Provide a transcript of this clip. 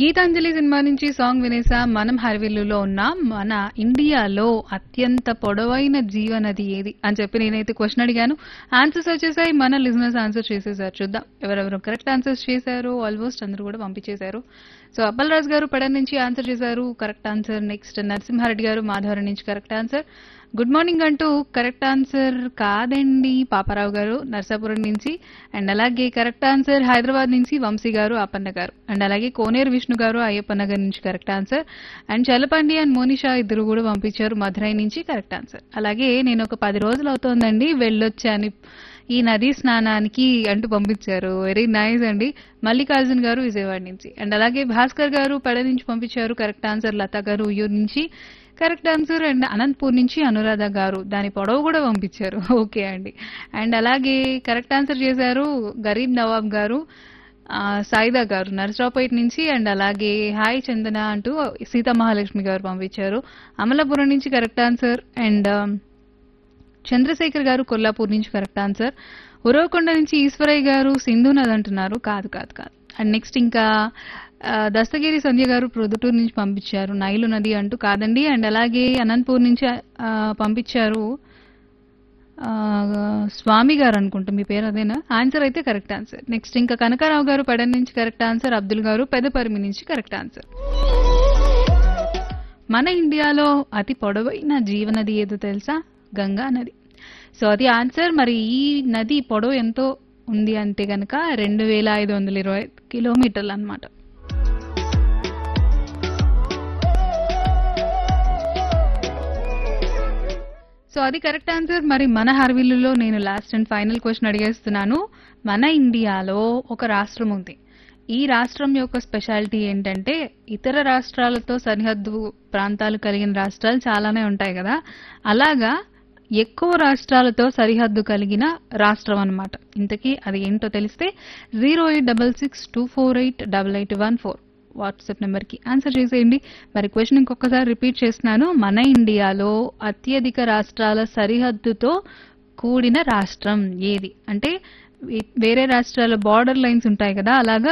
గీతాంజలి సినిమా నుంచి సాంగ్ వినేసా మనం హర్విల్లులో ఉన్నాం మన ఇండియాలో అత్యంత పొడవైన జీవనది ఏది అని చెప్పి నేనైతే క్వశ్చన్ అడిగాను ఆన్సర్స్ వచ్చేసాయి మన లిజినెస్ ఆన్సర్ చేసేసారు చూద్దాం ఎవరెవరు కరెక్ట్ ఆన్సర్స్ చేశారు ఆల్మోస్ట్ అందరూ కూడా పంపించేశారు సో అప్పలరాజు గారు పడన్ నుంచి ఆన్సర్ చేశారు correct answer next Narasimha Reddy garu Madhavaram నుంచి కరెక్ట్ ఆన్సర్ గుడ్ మార్నింగ్ అంటూ కరెక్ట్ ఆన్సర్ కాదండి పాపారావు గారు నర్సాపురం నుంచి అండ్ అలాగే కరెక్ట్ ఆన్సర్ హైదరాబాద్ నుంచి వంశీ గారు అప్పన్న గారు అండ్ అలాగే కోనేరు విష్ణు గారు అయ్యప్ప నగర్ నుంచి కరెక్ట్ ఆన్సర్ అండ్ చలపండి అండ్ మోనిషా ఇద్దరు కూడా పంపించారు మధురై నుంచి కరెక్ట్ ఆన్సర్ అలాగే నేను ఒక పది రోజులు అవుతోందండి వెళ్ళొచ్చాను ఈ నదీ స్నానానికి అంటూ పంపించారు వెరీ నైస్ అండి మల్లికార్జున్ గారు విజయవాడ నుంచి అండ్ అలాగే భాస్కర్ గారు పెడ నుంచి పంపించారు కరెక్ట్ ఆన్సర్ లత గారు ఉయ్యూరు నుంచి కరెక్ట్ ఆన్సర్ అండ్ అనంతపూర్ నుంచి అనురాధ గారు దాని పొడవు కూడా పంపించారు ఓకే అండి అండ్ అలాగే కరెక్ట్ ఆన్సర్ చేశారు గరీబ్ నవాబ్ గారు ఆ, సాయిదా గారు నరసరావుపేట నుంచి అండ్ అలాగే హాయ్ చందన అంటూ సీతా మహాలక్ష్మి గారు పంపించారు అమలాపురం నుంచి కరెక్ట్ ఆన్సర్ అండ్ చంద్రశేఖర్ గారు కొల్లాపూర్ నుంచి కరెక్ట్ ఆన్సర్ ఉరవకొండ నుంచి ఈశ్వరయ్య గారు సింధు నది అంటున్నారు కాదు కాదు కాదు అండ్ నెక్స్ట్ ఇంకా ఆ, దస్తగిరి సంధ్య గారు ప్రొద్దుటూరు నుంచి పంపించారు నైలు నది అంటూ కాదండి అండ్ అలాగే అనంతపూర్ నుంచి ఆ, పంపించారు ఆ, స్వామి గారు అనుకుంటా మీ పేరు అదేనా ఆన్సర్ అయితే కరెక్ట్ ఆన్సర్ నెక్స్ట్ ఇంకా కనకారావు గారు పడన్ నుంచి కరెక్ట్ ఆన్సర్ అబ్దుల్ గారు పెదపరిమి నుంచి కరెక్ట్ ఆన్సర్ మన ఇండియాలో అతి పొడవైన జీవనది ఏదో తెలుసా గంగా నది సో అది ఆన్సర్ మరి ఈ నది పొడవు ఎంతో ఉంది అంటే కనుక రెండు వేల ఐదు వందల ఇరవై కిలోమీటర్లు అనమాట సో అది కరెక్ట్ ఆన్సర్ మరి మన హర్విల్లులో నేను లాస్ట్ అండ్ ఫైనల్ క్వశ్చన్ అడిగేస్తున్నాను మన ఇండియాలో ఒక రాష్ట్రం ఉంది ఈ రాష్ట్రం యొక్క స్పెషాలిటీ ఏంటంటే ఇతర రాష్ట్రాలతో సరిహద్దు ప్రాంతాలు కలిగిన రాష్ట్రాలు చాలానే ఉంటాయి కదా అలాగా ఎక్కువ రాష్ట్రాలతో సరిహద్దు కలిగిన రాష్ట్రం అన్నమాట ఇంతకీ అది ఏంటో తెలిస్తే zero eight double six two four eight double eight one four WhatsApp నెంబర్కి ఆన్సర్ చేసేయండి మరి క్వశ్చన్ ఇంకొకసారి రిపీట్ చేస్తున్నాను మన ఇండియాలో అత్యధిక రాష్ట్రాల సరిహద్దుతో కూడిన రాష్ట్రం ఏది అంటే వే- వేరే రాష్ట్రాల బార్డర్ లైన్స్ ఉంటాయి కదా అలాగా